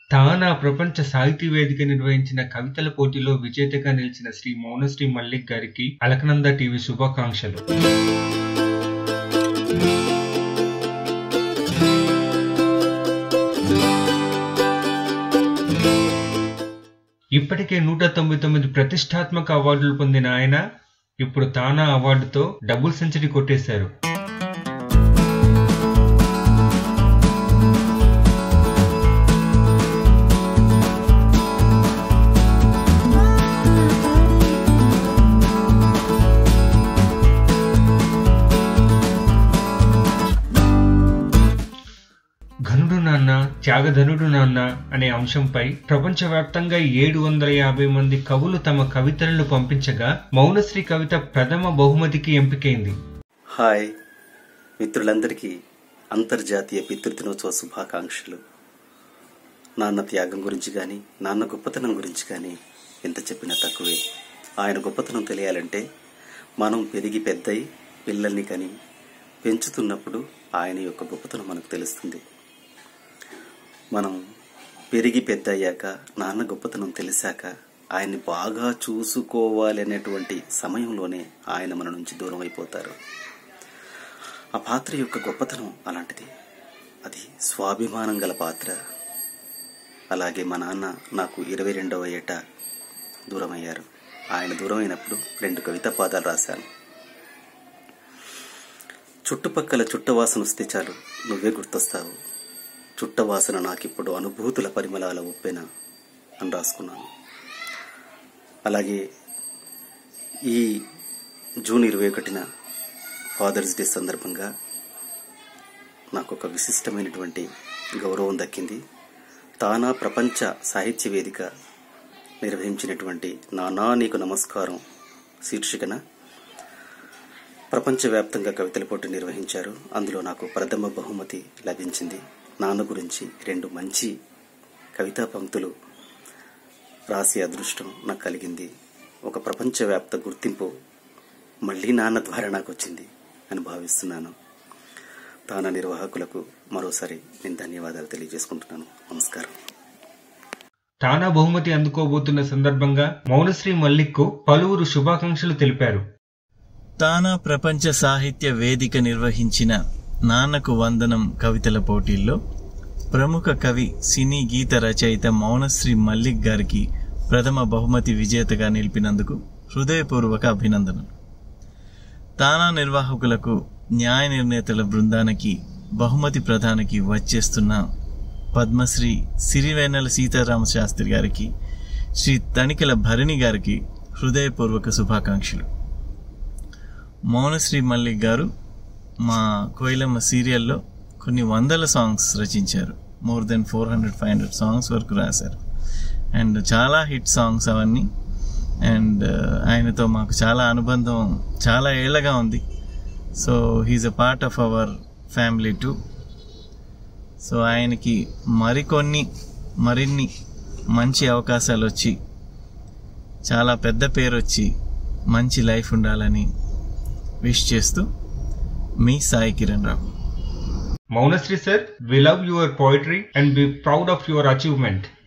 తానా ప్రపంచ సాహితీ వేదిక నిర్వహించిన కవితల పోటీలో విజేతగా నిలిచిన శ్రీ మౌనశ్రీ మల్లిక్ గారికి అలకనంద టీవీ శుభాకాంక్షలు ఇప్పటికే నూట తొంభై తొమ్మిది ప్రతిష్టాత్మక అవార్డులు పొందిన ఆయన ఇప్పుడు తానా అవార్డుతో డబుల్ సెంచరీ కొట్టేశారు ఘనుడు నాన్న త్యాగధనుడు నాన్న అనే అంశంపై ప్రపంచవ్యాప్తంగా ఏడు వందల యాభై మంది కవులు తమ కవితలను పంపించగా మౌనశ్రీ కవిత ప్రథమ బహుమతికి ఎంపికైంది హాయ్ మిత్రులందరికీ అంతర్జాతీయ పితృదినోత్సవ శుభాకాంక్షలు నాన్న త్యాగం గురించి కానీ నాన్న గొప్పతనం గురించి కానీ ఎంత చెప్పినా తక్కువే ఆయన గొప్పతనం తెలియాలంటే మనం పెరిగి పెద్దయి పిల్లల్ని కని పెంచుతున్నప్పుడు ఆయన యొక్క గొప్పతనం మనకు తెలుస్తుంది మనం పెరిగి పెద్ద అయ్యాక నాన్న గొప్పతనం తెలిసాక ఆయన్ని బాగా చూసుకోవాలి అనేటువంటి సమయంలోనే ఆయన మన నుంచి దూరం అయిపోతారు ఆ పాత్ర యొక్క గొప్పతనం అలాంటిది అది స్వాభిమానం గల పాత్ర అలాగే మా నాన్న నాకు ఇరవై రెండవ ఏట దూరం అయ్యారు ఆయన దూరం అయినప్పుడు రెండు కవితా పాదాలు రాశాను చుట్టుపక్కల చుట్టవాసన వస్తే చాలు నువ్వే గుర్తొస్తావు చుట్టవాసన నాకిప్పుడు అనుభూతుల పరిమళాల ఉప్పెన అని రాసుకున్నాను అలాగే ఈ జూన్ ఇరవై ఒకటిన ఫాదర్స్ డే సందర్భంగా నాకు ఒక విశిష్టమైనటువంటి గౌరవం దక్కింది తానా ప్రపంచ సాహిత్య వేదిక నిర్వహించినటువంటి నానా నీకు నమస్కారం శీర్షికన ప్రపంచవ్యాప్తంగా కవితల పోటీ నిర్వహించారు అందులో నాకు ప్రథమ బహుమతి లభించింది నాన్న గురించి రెండు మంచి కవితా పంక్తులు రాసే అదృష్టం నాకు కలిగింది ఒక ప్రపంచవ్యాప్త గుర్తింపు మళ్ళీ నాన్న ద్వారా నాకు వచ్చింది అని భావిస్తున్నాను తాన నిర్వాహకులకు మరోసారి నేను ధన్యవాదాలు తెలియజేసుకుంటున్నాను నమస్కారం తానా బహుమతి అందుకోబోతున్న సందర్భంగా మౌనశ్రీ మల్లిక్కు పలువురు శుభాకాంక్షలు తెలిపారు తానా ప్రపంచ సాహిత్య వేదిక నిర్వహించిన నాన్నకు వందనం కవితల పోటీల్లో ప్రముఖ కవి సినీ గీత రచయిత మౌనశ్రీ మల్లిక్ గారికి ప్రథమ బహుమతి విజేతగా నిలిపినందుకు హృదయపూర్వక అభినందనలు తానా నిర్వాహకులకు న్యాయ నిర్ణేతల బృందానికి బహుమతి ప్రధానికి వచ్చేస్తున్న పద్మశ్రీ సిరివేనెల సీతారామ శాస్త్రి గారికి శ్రీ తణికల భరణి గారికి హృదయపూర్వక శుభాకాంక్షలు మౌనశ్రీ మల్లిక్ గారు మా కోయిలమ్మ సీరియల్లో కొన్ని వందల సాంగ్స్ రచించారు more than four hundred five hundred songs వరకు రాశారు అండ్ చాలా హిట్ సాంగ్స్ అవన్నీ అండ్ ఆయనతో మాకు చాలా అనుబంధం చాలా ఏళ్ళగా ఉంది so he's a part of our family too so ఆయనకి మరికొన్ని మరిన్ని మంచి అవకాశాలు వచ్చి చాలా పెద్ద పేరు వచ్చి మంచి లైఫ్ ఉండాలని విష్ చేస్తూ మీ Sai Kiran Rao Mounasri sir we love your poetry and be proud of your achievement